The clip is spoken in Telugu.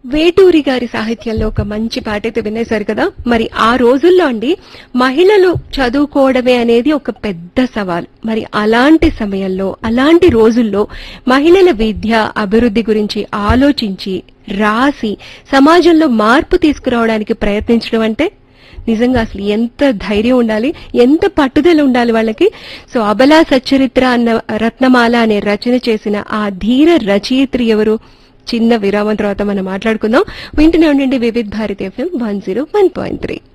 వేటూరి గారి సాహిత్యంలో ఒక మంచి పాట అయితే వినేశారు కదా మరి ఆ రోజుల్లో అండి మహిళలు చదువుకోవడమే అనేది ఒక పెద్ద సవాల్ మరి అలాంటి సమయంలో అలాంటి రోజుల్లో మహిళల విద్య అభివృద్ధి గురించి ఆలోచించి రాసి సమాజంలో మార్పు తీసుకురావడానికి ప్రయత్నించడం అంటే నిజంగా అసలు ఎంత ధైర్యం ఉండాలి ఎంత పట్టుదల ఉండాలి వాళ్ళకి సో అబలా సచ్చరిత్ర అన్న రత్నమాల అనే రచన చేసిన ఆ ధీర రచయిత్రి ఎవరు చిన్న విరామం తర్వాత మనం మాట్లాడుకుందాం వింటూనే ఉండండి Vividh Bharati FM one zero one point three